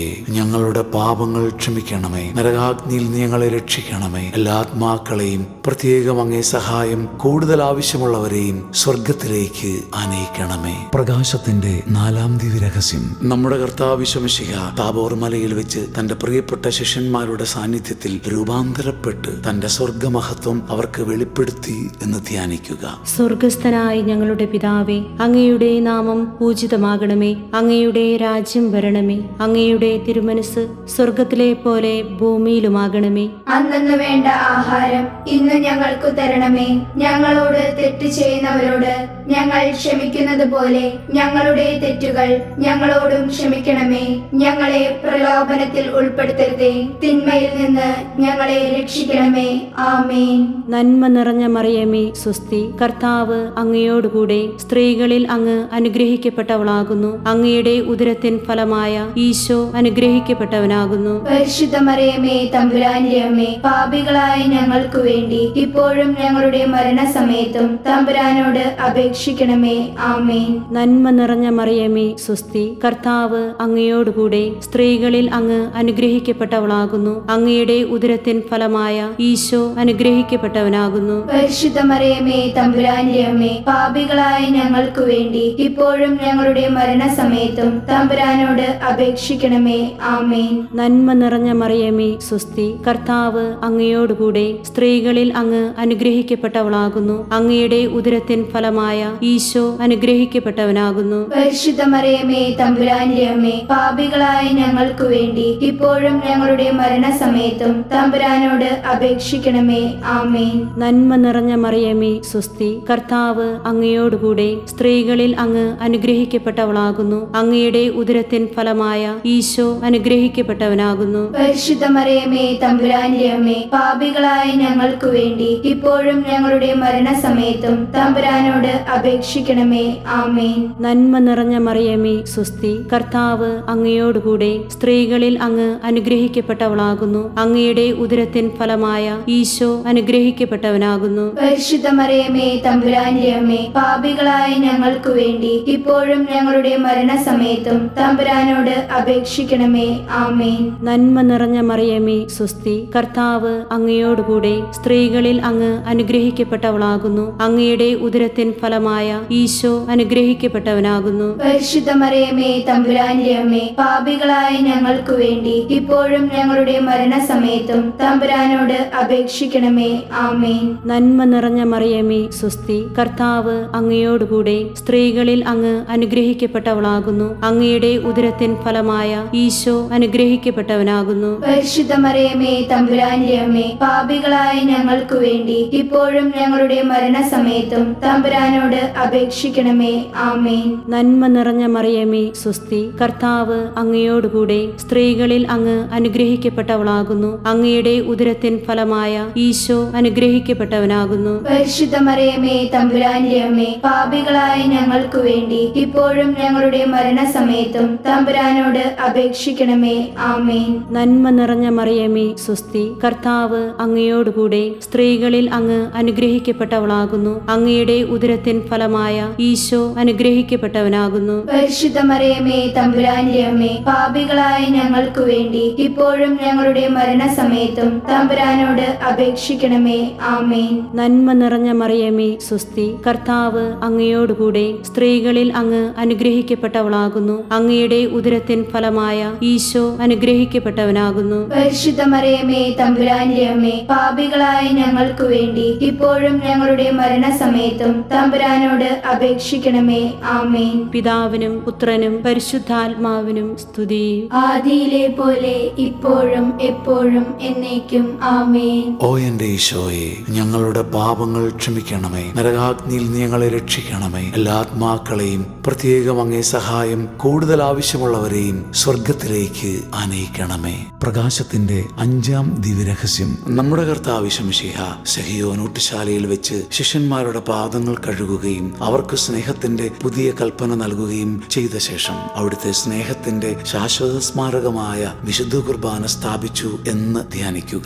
ഞങ്ങളുടെ പാപങ്ങൾ ക്ഷമിക്കണമേ നരകാഗ്നിയിൽ നീ ഞങ്ങളെ രക്ഷിക്കണമേ എല്ലാ ആത്മാക്കളെയും പ്രത്യേകം അങ്ങേ സഹായം കൂടുതൽ ആവശ്യമുള്ളവരെയും സ്വർഗത്തിലേക്ക് ആനയിക്കണമേ പ്രകാശത്തിന്റെ നാലാം ദിവ്യ രഹസ്യം നമ്മുടെ കർത്താവിശ്വമിശിക താബോർ മലയിൽ വെച്ച് തന്റെ പ്രിയപ്പെട്ട ശിഷ്യന്മാരുടെ സാന്നിധ്യത്തിൽ രൂപാന്തരപ്പെട്ട് തന്റെ സ്വർഗമഹത്വം അവർക്ക് വെളിപ്പെടുത്തി എന്ന് ധ്യാനിക്കുക സ്വർഗസ്ഥനായ ഞങ്ങളുടെ പിതാവേ അങ്ങയുടെ നാമം പൂജിതമാകണമേ അങ്ങയുടെ രാജ്യം വരണമേ അങ്ങയുടെ തിരുമനസ് സ്വർഗത്തിലെ പോലെ ഭൂമിയിലുമാകണമേ അന്നു വേണ്ട ആഹാരം ഇന്ന് ഞങ്ങൾക്കു തരണമേ ഞങ്ങളോട് തെറ്റ് ചെയ്യുന്നവരോട് ഞങ്ങൾ ക്ഷമിക്കുന്നത് പോലെ ഞങ്ങളുടെ തെറ്റുകൾ ഞങ്ങളോടും ക്ഷമിക്കണമേ ഞങ്ങളെ പ്രലോഭനത്തിൽ ഉൾപ്പെടുത്തരുതേ തിന്മയിൽ നിന്ന് ഞങ്ങളെ രക്ഷിക്കണമേ ആമേൻ നന്മ നിറഞ്ഞ മറിയമേ സുസ്തി കർത്താവ് അങ്ങയോടുകൂടെ സ്ത്രീകളിൽ അങ്ങ് അനുഗ്രഹിക്കപ്പെട്ടവളാകുന്നു അങ്ങയുടെ ഉദരത്തിൻ ഫലമായ ഈശോ അനുഗ്രഹിക്കപ്പെട്ടവനാകുന്നു പരിശുദ്ധ മറിയമേ തമ്പുരാന്റെ അമ്മേ പാപികളായ ഞങ്ങൾക്കു വേണ്ടി ഇപ്പോഴും ഞങ്ങളുടെ മരണസമയത്തും തമ്പുരാനോട് അപേക്ഷിക്കണമേ ആമേൻ നന്മ നിറഞ്ഞ മറിയമേ സുസ്തി കർത്താവ് അങ്ങയോടുകൂടെ സ്ത്രീകളിൽ അങ്ങ് അനുഗ്രഹിക്കപ്പെട്ടവളാകുന്നു അങ്ങയുടെ ഉദരത്തിൻ ഫലമായ ഈശോ അനുഗ്രഹിക്കപ്പെട്ടവനാകുന്നു പരിശുദ്ധ മറിയമേ തമ്പുരാന്റെ അമ്മേ പാപികളായ ഞങ്ങൾക്കു വേണ്ടി ഇപ്പോഴും ഞങ്ങളുടെ മരണസമയത്തും തമ്പുരാനോട് അപേക്ഷിക്കണമേ ആമേൻ നന്മ നിറഞ്ഞ മറിയമേ സുസ്തി കർത്താവ് അങ്ങയോടുകൂടെ സ്ത്രീകളിൽ അങ്ങ് അനുഗ്രഹിക്കപ്പെട്ടവളാകുന്നു അങ്ങയുടെ ഉദരത്തിൻ ഫലമായ ഈശോ അനുഗ്രഹിക്കപ്പെട്ടവനാകുന്നു പരിശുദ്ധ മറിയമേ തമ്പുരാന്റെ അമ്മേ പാപികളായ ഞങ്ങൾക്കു വേണ്ടി ഇപ്പോഴും ഞങ്ങളുടെ മരണസമയത്തും തമ്പുരാനോട് അപേക്ഷിക്കണമേ ആമേൻ നന്മ നിറഞ്ഞ മറിയമേ സുസ്തി കർത്താവ് അങ്ങയോടുകൂടെ സ്ത്രീകളിൽ അങ്ങ് അനുഗ്രഹിക്കപ്പെട്ടവളാകുന്നു അങ്ങയുടെ ഉദരത്തിൻ ഫലമായ ഈശോ അനുഗ്രഹിക്കപ്പെട്ടവനാകുന്നു പരിശുദ്ധ മറിയമേ തമ്പുരാന്റെ അമ്മേ പാപികളായ ഞങ്ങൾക്കു വേണ്ടി ഇപ്പോഴും ഞങ്ങളുടെ മരണസമയത്തും തമ്പുരാനോട് അപേക്ഷിക്കണമേ ആമേൻ നന്മ നിറഞ്ഞ മറിയമേ സുസ്തി കർത്താവ് അങ്ങയോടുകൂടെ സ്ത്രീകളിൽ അങ്ങ് അനുഗ്രഹിക്കപ്പെട്ടവളാകുന്നു അങ്ങയുടെ ഉദരത്തിൻ ഫലമായ ഈശോ അനുഗ്രഹിക്കപ്പെട്ടവനാകുന്നു പരിശുദ്ധ മറിയമേ തമ്പുരാന്റെ അമ്മേ പാപികളായ ഞങ്ങൾക്കു വേണ്ടി ഇപ്പോഴും ഞങ്ങളുടെ മരണസമയത്തും തമ്പുരാനോട് അപേക്ഷിക്കണമേ ആമേൻ നന്മ നിറഞ്ഞ മറിയമേ സുസ്തി കർത്താവ് അങ്ങയോടുകൂടെ സ്ത്രീകളിൽ അങ്ങ് അനുഗ്രഹിക്കപ്പെട്ടവളാകുന്നു അങ്ങയുടെ ഉദരത്തിൻ ഫലമായ ഈശോ അനുഗ്രഹിക്കപ്പെട്ടവനാകുന്നു പരിശുദ്ധ മറിയമേ തമ്പുരാന്റെ അമ്മേ പാപികളായ ഞങ്ങൾക്കു വേണ്ടി ഇപ്പോഴും ഞങ്ങളുടെ മരണസമയത്തും തമ്പുരാനോട് അപേക്ഷിക്കണമേ ആമേൻ നന്മ നിറഞ്ഞ മറിയമേ സുസ്തി കർത്താവ് അങ്ങയോടുകൂടെ സ്ത്രീകളിൽ അങ്ങ് അനുഗ്രഹിക്കപ്പെട്ടവളാകുന്നു അങ്ങയുടെ ഉദരത്തിൻ ഫലമായ ഈശോ അനുഗ്രഹിക്കപ്പെട്ടവനാകുന്നു പരിശുദ്ധ മറിയമേ തമ്പുരാന്റെ അമ്മേ പാപികളായ ഞങ്ങൾക്കു വേണ്ടി ഇപ്പോഴും ഞങ്ങളുടെ മരണസമയത്തും തമ്പുരാനോട് അപേക്ഷിക്കണമേ ആമേൻ നന്മ നിറഞ്ഞ മറിയമേ സുസ്തി കർത്താവ് അങ്ങയോടുകൂടെ സ്ത്രീകളിൽ അങ്ങ് അനുഗ്രഹിക്കപ്പെട്ടവളാകുന്നു അങ്ങയുടെ ഉദരത്തിൻ ഫലമായ ഈശോ അനുഗ്രഹിക്കപ്പെട്ടവനാകുന്നു പരിശുദ്ധ മറിയമേ തമ്പുരാന്റെ അമ്മേ പാപികളായ ഞങ്ങൾക്കു വേണ്ടി ഇപ്പോഴും ഞങ്ങളുടെ മരണസമയത്തും തമ്പുരാനോട് അപേക്ഷിക്കണമേ ആമേൻ നന്മ നിറഞ്ഞ മറിയമേ സുസ്തി കർത്താവ് അങ്ങയോടുകൂടെ സ്ത്രീകളിൽ അങ്ങ് അനുഗ്രഹിക്കപ്പെട്ടവളാകുന്നു അങ്ങയുടെ ഉദരത്തിൻ ഫലമായ ഈശോ അനുഗ്രഹിക്കപ്പെട്ടവനാകുന്നു പരിശുദ്ധ മറിയമേ തമ്പുരാന്റെ അമ്മേ പാപികളായ ഞങ്ങൾക്കു വേണ്ടി ഇപ്പോഴും ഞങ്ങളുടെ മരണസമയത്തും തമ്പുരാനോട് അപേക്ഷിക്കണമേ ആമേൻ നന്മ നിറഞ്ഞ മറിയമേ സുസ്തി കർത്താവ് അങ്ങയോടുകൂടെ സ്ത്രീകളിൽ അങ്ങ് അനുഗ്രഹിക്കപ്പെട്ടവളാകുന്നു അങ്ങയുടെ ഉദരത്തിൻ ഫലമായ ഈശോ അനുഗ്രഹിക്കപ്പെട്ടവനാകുന്നു പരിശുദ്ധ മറിയമേ തമ്പുരാന്റെ അമ്മേ പാപികളായ ഞങ്ങൾക്കു വേണ്ടി ഇപ്പോഴും ഞങ്ങളുടെ മരണസമയത്തും തമ്പുരാനോട് അപേക്ഷിക്കണമേ ആമേൻ പിതാവിനും പുത്രനും പരിശുദ്ധാത്മാവിനും സ്തുതി ആദിയിലെ പോലെ ഇപ്പോഴും എപ്പോഴും എന്നേക്കും ആമേൻ ഓ എന്റെ ഈശോയെ ഞങ്ങളുടെ പാപങ്ങൾ ക്ഷമിക്കണമേ നരകാഗ്നിയിൽ നീ ഞങ്ങളെ രക്ഷിക്കണമേ എല്ലാ ആത്മാക്കളെയും പ്രത്യേകം അങ്ങേ സഹായം കൂടുതൽ ആവശ്യമുള്ളവരെയും സ്വർഗത്തിലേക്ക് ആനയിക്കണമേ പ്രകാശത്തിന്റെ അഞ്ചാം ദിവ്യരഹസ്യം നമ്മുടെ കർത്താവ് ശംശിഹ സഹിയോനൂട്ടുശാലയിൽ വെച്ച് ശിഷ്യന്മാരുടെ പാദങ്ങൾ കഴുകുകയും അവർക്ക് സ്നേഹത്തിന്റെ പുതിയ കൽപ്പന നൽകുകയും ചെയ്ത ശേഷം അവിടുത്തെ സ്നേഹത്തിന്റെ ശാശ്വത സ്മാരകമായ വിശുദ്ധ കുർബാന സ്ഥാപിച്ചു എന്ന് ധ്യാനിക്കുക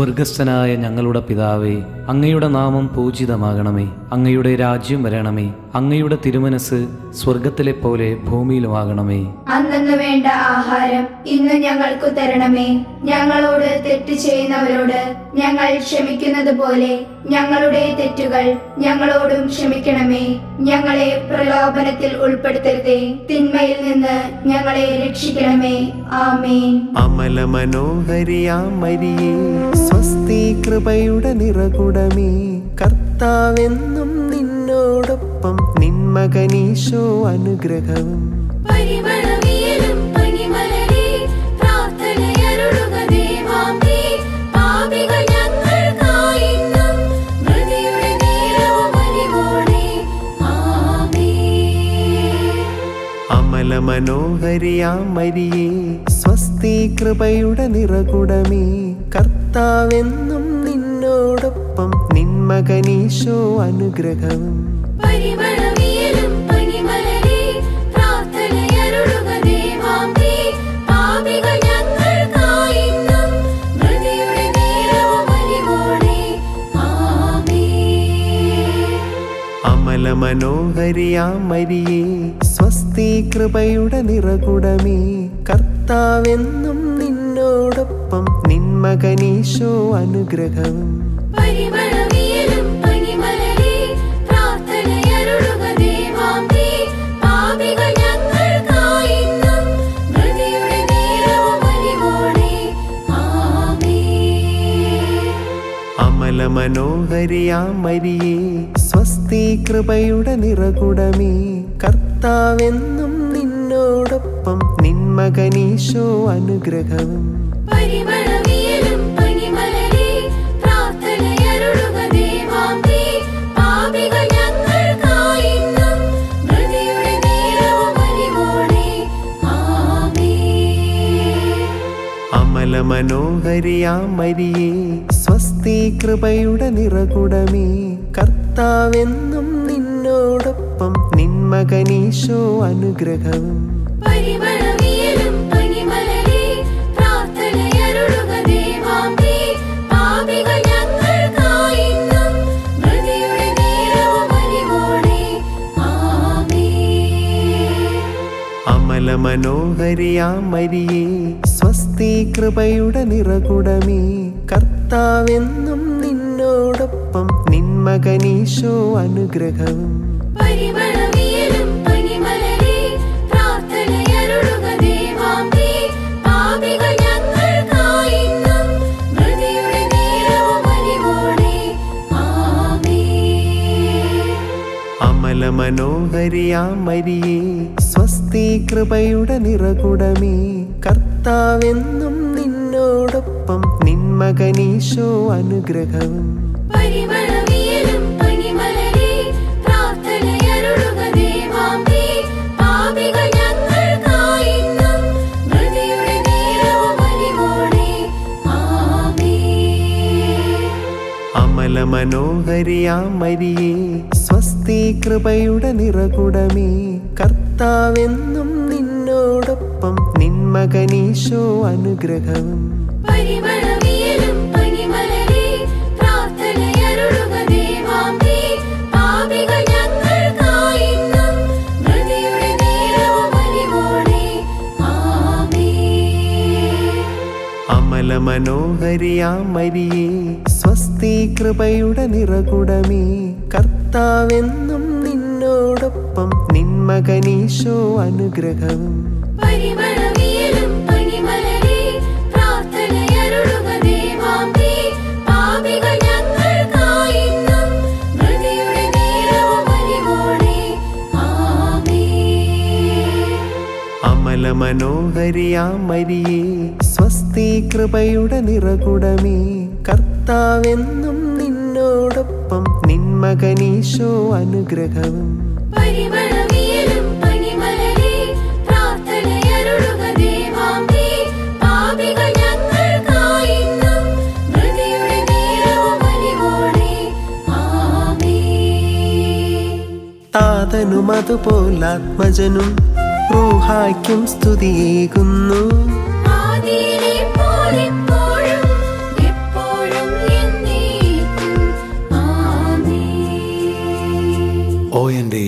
സ്വർഗസ്ഥനായ ഞങ്ങളുടെ പിതാവേ അങ്ങയുടെ നാമം പൂജിതമാകണമേ അങ്ങയുടെ രാജ്യം വരണമേ അങ്ങയുടെ തിരുമനസ് സ്വർഗത്തിലെ പോലെ ഭൂമിയിലുമാകണമേ അന്നു വേണ്ട ആഹാരം ഇന്ന് ഞങ്ങൾക്കു തരണമേ ഞങ്ങളോട് തെറ്റ് ചെയ്യുന്നവരോട് ഞങ്ങൾ ക്ഷമിക്കുന്നത് പോലെ ഞങ്ങളുടെ തെറ്റുകൾ ഞങ്ങളോടും ക്ഷമിക്കണമേ ഞങ്ങളെ പ്രലോഭനത്തിൽ ഉൾപ്പെടുത്തരുതേ തിന്മയിൽ നിന്ന് ഞങ്ങളെ രക്ഷിക്കണമേ ആമേൻ അമല മനോഹരിയാം മരിയേ സ്വസ്തി കൃപയുടെ നിറകുടമേ കർത്താവെന്നും നിന്നോടൊപ്പം നിന്മകനീശോ അനുഗ്രഹവും പരിമളവിയലും പനിമലരെ പ്രാർത്ഥനയരുളുക ദേവാംബേ. പാപികൾ ഞങ്ങൾക്കായിന്നും മൃതിയുടെ നേരവും അലിവോടെ. ആമേൻ. അമല മനോഹരിയാം മരിയേ സ്വസ്തി കൃപയുടെ നിറകുടമേ കർത്താവെന്നും നിന്നോടൊപ്പം നിന്മകനീശോ അനുഗ്രഹവും പരിമളവിയലും പനിമലരെ പ്രാർത്ഥനയരുളുക ദേവാംബേ. പാപികൾ ഞങ്ങൾക്കായിന്നും മൃതിയുടെ നേരവും അലിവോടെ. ആമേൻ. അമല മനോഹരിയാം മരിയേ സ്വസ്തി കൃപയുടെ നിറകുടമേ കർത്താവെന്നും നിന്നോടൊപ്പം നിന്മകനീശോ അനുഗ്രഹവും പരിമളവിയലും പനിമലരെ പ്രാർത്ഥനയരുളുക ദേവാംബേ. പാപികൾ ഞങ്ങൾക്കായിന്നും മൃതിയുടെ നേരവും അലിവോടെ. ആമേൻ. അമല മനോഹരിയാം മരിയേ സ്വസ്തി കൃപയുടെ നിറകുടമേ കർത്താവെന്നും നിന്നോടൊപ്പം നിന്മകനീശോ അനുഗ്രഹവും പരിമളവിയലും പനിമലരെ പ്രാർത്ഥനയരുളുക ദേവാംബേ. പാപികൾ ഞങ്ങൾക്കായിന്നും മൃതിയുടെ നേരവും അലിവോടെ. ആമേൻ. അമല മനോഹരിയാം മരിയേ സ്വസ്തി കൃപയുടെ നിറകുടമേ കർത്താവെന്നും നിന്നോടൊപ്പം നിന്മകനീശോ അനുഗ്രഹവും പരിമളവിയലും പനിമലരെ പ്രാർത്ഥനയരുളുക ദേവാംബേ. പാപികൾ ഞങ്ങൾക്കായിന്നും മൃതിയുടെ നേരവും അലിവോടെ. ആമേൻ. അമല മനോഹരിയാം മരിയേ സ്വസ്തി കൃപയുടെ നിറകുടമേ കർത്താവെന്നും നിന്നോടൊപ്പം നിന്മകനീശോ അനുഗ്രഹവും പരിമളവിയലും പനിമലരെ പ്രാർത്ഥനയരുളുക ദേവാംബേ. പാപികൾ ഞങ്ങൾക്കായിന്നും മൃതിയുടെ നേരവും അലിവോടെ. ആമേൻ. അമല മനോഹരിയാം മരിയേ സ്വസ്തി കൃപയുടെ നിറകുടമേ കർത്താവെന്നും നിന്നോടൊപ്പം നിന്മകനീശോ അനുഗ്രഹവും പരിമളവിയലും പനിമലരെ പ്രാർത്ഥനയരുളുക ദേവാംബേ. പാപികൾ ഞങ്ങൾക്കായിന്നും മൃതിയുടെ നേരവും അലിവോടെ. ആമേൻ. അമല മനോഹരിയാം മരിയേ സ്വസ്തി കൃപയുടെ നിറകുടമേ കർത്താവെന്നും നിന്നോടൊപ്പം നിന്മകനീശോ അനുഗ്രഹവും പരിമളവിയലും പനിമലരെ പ്രാർത്ഥനയരുളുക ദേവാംബേ. പാപികൾ ഞങ്ങൾക്കായിന്നും മൃതിയുടെ നേരവും അലിവോടെ. ആമേൻ. അമല മനോഹരിയാം മരിയേ സ്വസ്തി കൃപയുടെ നിറകുടമേ കർത്താവെന്നും നിന്നോടൊപ്പം നിന്മകനീശോ അനുഗ്രഹവും പരിമളവിയലും പനിമലരെ പ്രാർത്ഥനയരുളുക ദേവാംബേ. പാപികൾ ഞങ്ങൾക്കായിന്നും മൃതിയുടെ നേരവും അലിവോടെ. ആമേൻ. അമല മനോഹരിയാം മരിയേ സ്വസ്തി കൃപയുടെ നിറകുടമേ കർത്താവെന്നും നിന്നോടൊപ്പം നിന്മകനീശോ അനുഗ്രഹവും പരിമളവിയലും പനിമലരെ പ്രാർത്ഥനയരുളുക ദേവാംബേ. പാപികൾ ഞങ്ങൾക്കായിന്നും മൃതിയുടെ നേരവും അലിവോടെ. ആമേൻ. താതനും അതുപോലാത്മജനും റൂഹായ്ക്കും സ്തുതിയേകുന്നു ആദിയിലെ പോലെപ്പോഴും എപ്പോഴും എന്നേക്കും. ആമേൻ. ഓ എൻ്റെ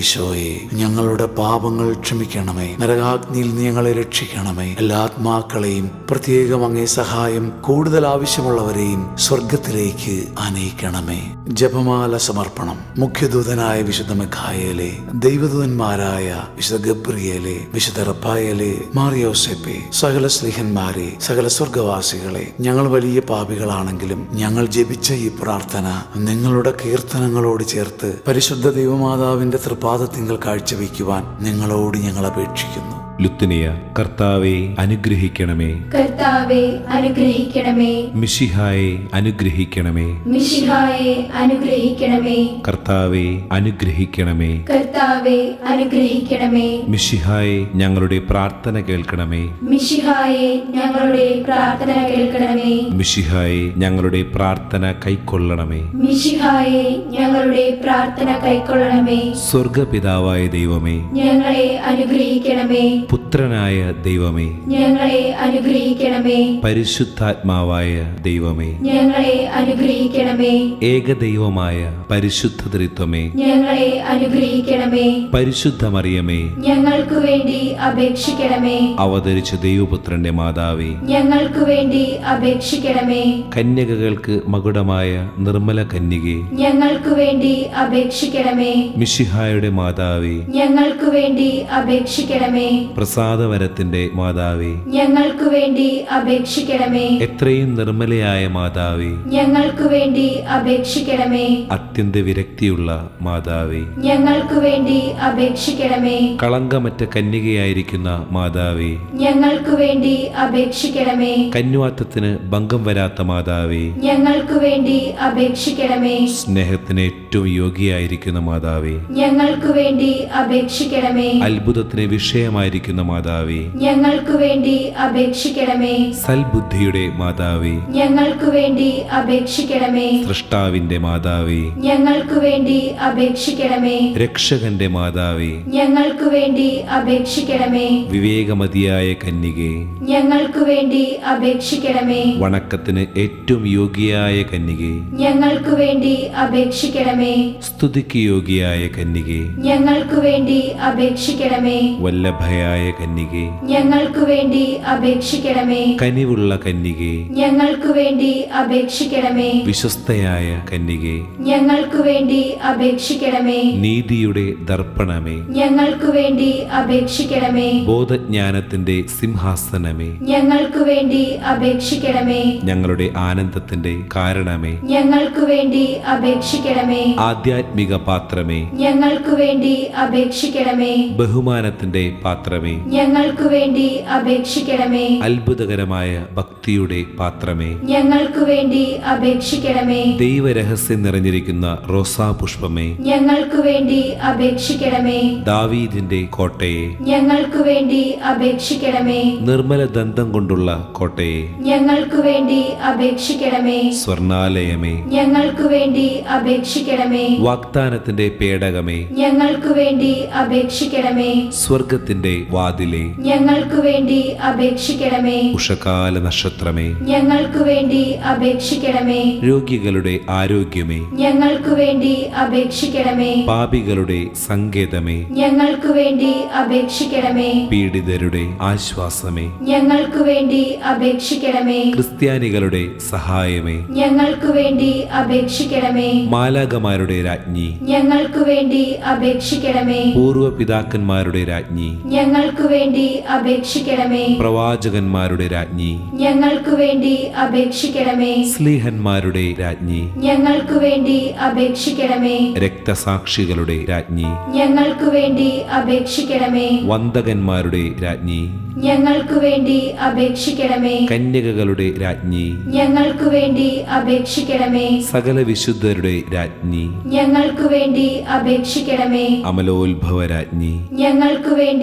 ഈശോയെ ഞങ്ങളുടെ പാപങ്ങൾ ക്ഷമിക്കണമേ നരകാഗ്നിയിൽ നീ ഞങ്ങളെ രക്ഷിക്കണമേ എല്ലാ ആത്മാക്കളെയും പ്രത്യേകം അങ്ങേ സഹായം കൂടുതൽ ആവശ്യമുള്ളവരെയും സ്വർഗത്തിലേക്ക് ആനയിക്കണമേ ജപമാല സമർപ്പണം മുഖ്യദൂതനായ വിശുദ്ധ മെഖായേലെ ദൈവദൂതന്മാരായ വിശുദ്ധ ഗബ്രിയേലെ വിശുദ്ധ റപ്പായേലെ മാറിയോസെപ്പെ സകല സ്ലിഹന്മാരെ സകല സ്വർഗവാസികളെ ഞങ്ങൾ വലിയ പാപികളാണെങ്കിലും ഞങ്ങൾ ജപിച്ച ഈ പ്രാർത്ഥന നിങ്ങളുടെ കീർത്തനങ്ങളോട് ചേർത്ത് പരിശുദ്ധ ദൈവമാതാവിന്റെ തൃപാദത്തിങ്കൽ കാഴ്ചവെക്കുവാൻ നിങ്ങളോട് ഞങ്ങൾ അപേക്ഷിക്കുന്നു ലുത്തിനിയ കർത്താവെ അനുഗ്രഹിക്കണമേ കർത്താവെ അനുഗ്രഹിക്കണമേ മിഷിഹായെ അനുഗ്രഹിക്കണമേ മിശിഹായെ അനുഗ്രഹിക്കണമേ കർത്താവെ അനുഗ്രഹിക്കണമേ കർത്താവെ അനുഗ്രഹിക്കണമേ മിഷിഹായെ ഞങ്ങളുടെ പ്രാർത്ഥന കേൾക്കണമേ മിശിഹായെ ഞങ്ങളുടെ പ്രാർത്ഥന കേൾക്കണമേ മിഷിഹായെ ഞങ്ങളുടെ പ്രാർത്ഥന കൈക്കൊള്ളണമേ മിശിഹായെ ഞങ്ങളുടെ പ്രാർത്ഥന കൈക്കൊള്ളണമേ സ്വർഗപിതാവായ ദൈവമേ ഞങ്ങളെ അനുഗ്രഹിക്കണമേ പുത്രനായ ദൈവമേ ഞങ്ങളെ അനുഗ്രഹിക്കണമേ പരിശുദ്ധാത്മാവായ ദൈവമേ ഞങ്ങളെ അനുഗ്രഹിക്കണമേ ഏകദൈവമായ പരിശുദ്ധ ത്രിത്വമേ ഞങ്ങളെ അനുഗ്രഹിക്കണമേ പരിശുദ്ധമറിയമേ ഞങ്ങൾക്കു വേണ്ടി അപേക്ഷിക്കണമേ അവതരിച്ച ദൈവപുത്രന്റെ മാതാവേ ഞങ്ങൾക്കു വേണ്ടി അപേക്ഷിക്കണമേ കന്യകകൾക്ക് മകുടമായ നിർമ്മല കന്യകെ ഞങ്ങൾക്കു വേണ്ടി അപേക്ഷിക്കണമേ മിഷിഹായുടെ മാതാവേ ഞങ്ങൾക്കു വേണ്ടി അപേക്ഷിക്കണമേ പ്രസാദവരത്തിന്റെ മാതാവേ ഞങ്ങൾക്കു വേണ്ടി അപേക്ഷിക്കണമേ എത്രയും നിർമ്മലയായ മാതാവേ ഞങ്ങൾക്കു വേണ്ടി അപേക്ഷിക്കണമേ അത്യന്ത വിരക്തിയുള്ള മാതാവേ ഞങ്ങൾക്കു വേണ്ടി അപേക്ഷിക്കണമേ കളങ്കമറ്റ കന്യകയായിരിക്കുന്ന മാതാവേ ഞങ്ങൾക്കു വേണ്ടി അപേക്ഷിക്കണമേ കന്വാത്തത്തിന് ഭംഗം വരാത്ത മാതാവേ ഞങ്ങൾക്കു വേണ്ടി അപേക്ഷിക്കണമേ സ്നേഹത്തിന് ഏറ്റവും യോഗ്യയായിരിക്കുന്ന മാതാവേ ഞങ്ങൾക്കു വേണ്ടി അപേക്ഷിക്കണമേ അത്ഭുതത്തിന് വിഷയമായിരിക്കുന്ന മാതാവേ ഞങ്ങൾക്കു വേണ്ടി അപേക്ഷിക്കണമേ സൽബുദ്ധിയുടെ മാതാവേ ഞങ്ങൾക്കു വേണ്ടി അപേക്ഷിക്കണമേ സൃഷ്ടാവിന്റെ മാതാവേ ഞങ്ങൾക്കു വേണ്ടി അപേക്ഷിക്കണമേ രക്ഷകന്റെ മാതാവേ ഞങ്ങൾക്കു വേണ്ടി അപേക്ഷിക്കണമേ വിവേകമതിയായ കന്യകെ ഞങ്ങൾക്കു വേണ്ടി അപേക്ഷിക്കണമേ വണക്കത്തിന് ഏറ്റവും യോഗ്യയായ കന്യകെ ഞങ്ങൾക്കു വേണ്ടി അപേക്ഷിക്കണമേ സ്തുതിക്ക് യോഗ്യയായ കന്യകെ ഞങ്ങൾക്കു വേണ്ടി അപേക്ഷിക്കണമേ വല്ലഭയായ കന്യകെ ഞങ്ങൾക്കു വേണ്ടി അപേക്ഷിക്കണമേ കനിവുള്ള കന്യകെ ഞങ്ങൾക്കു വേണ്ടി അപേക്ഷിക്കണമേ വിശ്വസ്തയായ കന്യകെ ഞങ്ങൾക്കു വേണ്ടി അപേക്ഷിക്കണമേ നീതിയുടെ ദർപ്പണമേ ഞങ്ങൾക്കു വേണ്ടി അപേക്ഷിക്കണമേ ബോധജ്ഞാനത്തിന്റെ സിംഹാസനമേ ഞങ്ങൾക്കു വേണ്ടി അപേക്ഷിക്കണമേ ഞങ്ങളുടെ ആനന്ദത്തിന്റെ കാരണമേ ഞങ്ങൾക്കു വേണ്ടി അപേക്ഷിക്കണമേ ആധ്യാത്മിക പാത്രമേ ഞങ്ങൾക്കു വേണ്ടി അപേക്ഷിക്കണമേ ബഹുമാനത്തിന്റെ പാത്രമേ ഞങ്ങൾക്കു വേണ്ടി അപേക്ഷിക്കണമേ അത്ഭുതകരമായ ഭക്തിയുടെ പാത്രമേ ഞങ്ങൾക്കു വേണ്ടി അപേക്ഷിക്കണമേ ദൈവരഹസ്യം നിറഞ്ഞിരിക്കുന്ന റോസാ പുഷ്പമേ ഞങ്ങൾക്കു വേണ്ടി അപേക്ഷിക്കണമേ ദാവീദിന്റെ കോട്ടയെ ഞങ്ങൾക്കു വേണ്ടി അപേക്ഷിക്കണമേ നിർമ്മല ദന്തം കൊണ്ടുള്ള കോട്ടയെ ഞങ്ങൾക്കു വേണ്ടി അപേക്ഷിക്കണമേ സ്വർണാലയമേ ഞങ്ങൾക്കു വേണ്ടി അപേക്ഷിക്കണമേ വാഗ്ദാനത്തിന്റെ പേടകമേ ഞങ്ങൾക്കു വേണ്ടി അപേക്ഷിക്കണമേ സ്വർഗത്തിന്റെ വാതിലെ ഞങ്ങൾക്കു വേണ്ടി അപേക്ഷിക്കണമേ ഉഷകാല നക്ഷത്രമേ ഞങ്ങൾക്കു വേണ്ടി അപേക്ഷിക്കണമേ രോഗികളുടെ ആരോഗ്യമേ ഞങ്ങൾക്കു വേണ്ടി അപേക്ഷിക്കണമേ പാപികളുടെ സങ്കേതമേ ഞങ്ങൾക്കു വേണ്ടി അപേക്ഷിക്കണമേ പീഡിതരുടെ ആശ്വാസമേ ഞങ്ങൾക്കു വേണ്ടി അപേക്ഷിക്കണമേ ക്രിസ്ത്യാനികളുടെ സഹായമേ ഞങ്ങൾക്കു വേണ്ടി അപേക്ഷിക്കണമേ മാലാകമാരുടെ രാജ്ഞി ഞങ്ങൾക്കു വേണ്ടി അപേക്ഷിക്കണമേ പൂർവ പിതാക്കന്മാരുടെ രാജ്ഞി ഞങ്ങൾക്കു വേണ്ടി അപേക്ഷിക്കണമേ പ്രവാചകന്മാരുടെ രാജ്ഞി ഞങ്ങൾക്കു വേണ്ടി അപേക്ഷിക്കണമേ സ്ലീഹന്മാരുടെ രാജ്ഞി ഞങ്ങൾക്കു വേണ്ടി അപേക്ഷിക്കണമേ രക്തസാക്ഷികളുടെ രാജ്ഞി ഞങ്ങൾക്കു വേണ്ടി അപേക്ഷിക്കണമേ വന്ദകന്മാരുടെ രാജ്ഞി ഞങ്ങൾക്കു വേണ്ടി അപേക്ഷിക്കണമേ കന്യകകളുടെ രാജ്ഞി ഞങ്ങൾക്കു വേണ്ടി അപേക്ഷിക്കണമേ സകല വിശുദ്ധരുടെ രാജ്ഞി ഞങ്ങൾക്കു വേണ്ടി അപേക്ഷിക്കണമേ അമലോത്ഭവ രാജ്ഞി ഞങ്ങൾക്കു വേണ്ടി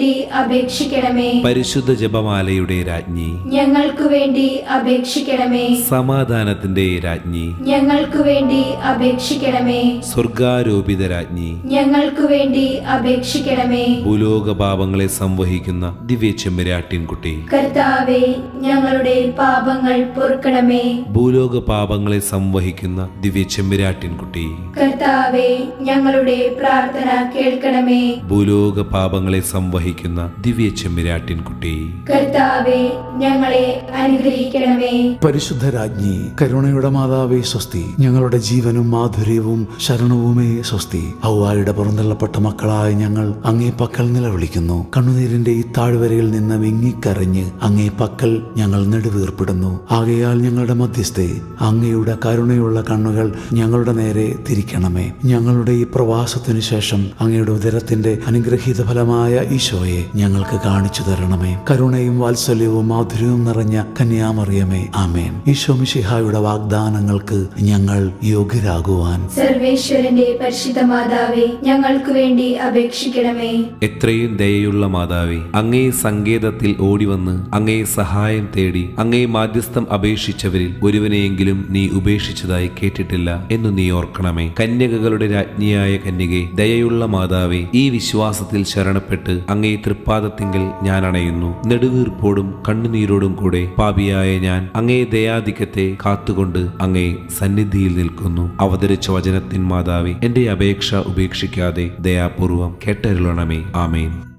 അപേക്ഷിക്കണമേ പരിശുദ്ധ ജപമാലയുടെ രാജ്ഞി ഞങ്ങൾക്കു വേണ്ടി അപേക്ഷിക്കണമേ സമാധാനത്തിന്റെ രാജ്ഞി ഞങ്ങൾക്കു വേണ്ടി അപേക്ഷിക്കണമേ സ്വർഗാരോപിത രാജ്ഞി ഞങ്ങൾക്കു വേണ്ടി അപേക്ഷിക്കണമേ ഭൂലോക പാപങ്ങളെ സംവഹിക്കുന്ന ദിവ്യ ചെമ്മരാട്ടിൻകുട്ടി കർത്താവെ ഞങ്ങളുടെ പാപങ്ങൾ പൊറുക്കണമേ ഭൂലോക പാപങ്ങളെ സംവഹിക്കുന്ന ദിവ്യ ചെമ്മരാട്ടിൻകുട്ടി കർത്താവെ ഞങ്ങളുടെ പ്രാർത്ഥന കേൾക്കണമേ ഭൂലോക പാപങ്ങളെ സംവഹിക്കുന്ന ദിവ്യ ചെമ്മരാട്ടിൻകുട്ടി കർത്താവെ ഞങ്ങളെ അനുഗ്രഹിക്കണമേ പരിശുദ്ധ രാജ്ഞി കരുണയുടെ മാതാവേ സ്വസ്തി ഞങ്ങളുടെ ജീവനും മാധുര്യവും ശരണവുമേ സ്വസ്തി ഹൗവായുടെ പുറന്തള്ളപ്പെട്ട മക്കളായ ഞങ്ങൾ അങ്ങേ പക്കൽ നിലവിളിക്കുന്നു കണ്ണുനീരിന്റെ ഈ താഴ്വരയിൽ നിന്ന് വിങ്ങിക്കരഞ്ഞ് അങ്ങേ പക്കൽ ഞങ്ങൾ നെടുവീർപ്പിടുന്നു ആകയാൽ ഞങ്ങളുടെ മധ്യസ്ഥെ അങ്ങയുടെ കരുണയുള്ള കണ്ണുകൾ ഞങ്ങളുടെ നേരെ തിരിക്കണമേ ഞങ്ങളുടെ ഈ പ്രവാസത്തിനു ശേഷം അങ്ങയുടെ ഉദരത്തിന്റെ അനുഗ്രഹീത ഫലമായ ഈശോയെ ഞങ്ങൾക്ക് കാണിച്ചു തരണമേ കരുണയും വാത്സല്യവും മാധുര്യവും നിറഞ്ഞ കന്യാമറിയമേ ആമേൻ ഈശോ മിശിഹായുടെ വാഗ്ദാനങ്ങൾക്ക് ഞങ്ങൾ യോഗ്യരാകുവാൻ സർവേശ്വരന്റെ പരിശുദ്ധ മാതാവേ ഞങ്ങൾക്കു വേണ്ടി അപേക്ഷിക്കണമേ എത്രയും ദയയുള്ള മാതാവേ അങ്ങേ സങ്കേതത്തിൽ ഓടിവന്ന് അങ്ങേ സഹായം തേടി അങ്ങേ മാധ്യസ്ഥം അപേക്ഷിച്ചവരിൽ ഒരുവനെയെങ്കിലും നീ ഉപേക്ഷിച്ചതായി കേട്ടിട്ടില്ല എന്നു നീ ഓർക്കണമേ കന്യകകളുടെ രാജ്ഞിയായ കന്യകെ ദയയുള്ള മാതാവേ ഈ വിശ്വാസത്തിൽ ശരണപ്പെട്ട് അങ്ങേ തൃപ്പാദത്തിങ്കൽ ഞാൻ അണയുന്നു നെടുവീർപ്പോടും കണ്ണുനീരോടും കൂടെ പാപിയായ ഞാൻ അങ്ങേ ദയാധിക്യത്തെ കാത്തുകൊണ്ട് അങ്ങേ സന്നിധിയിൽ നിൽക്കുന്നു അവതരിച്ച വചനത്തിൻ മാതാവേ എന്റെ അപേക്ഷ ഉപേക്ഷിക്കാതെ ദയാപൂർവം കേട്ടരുളണമേ ആമേൻ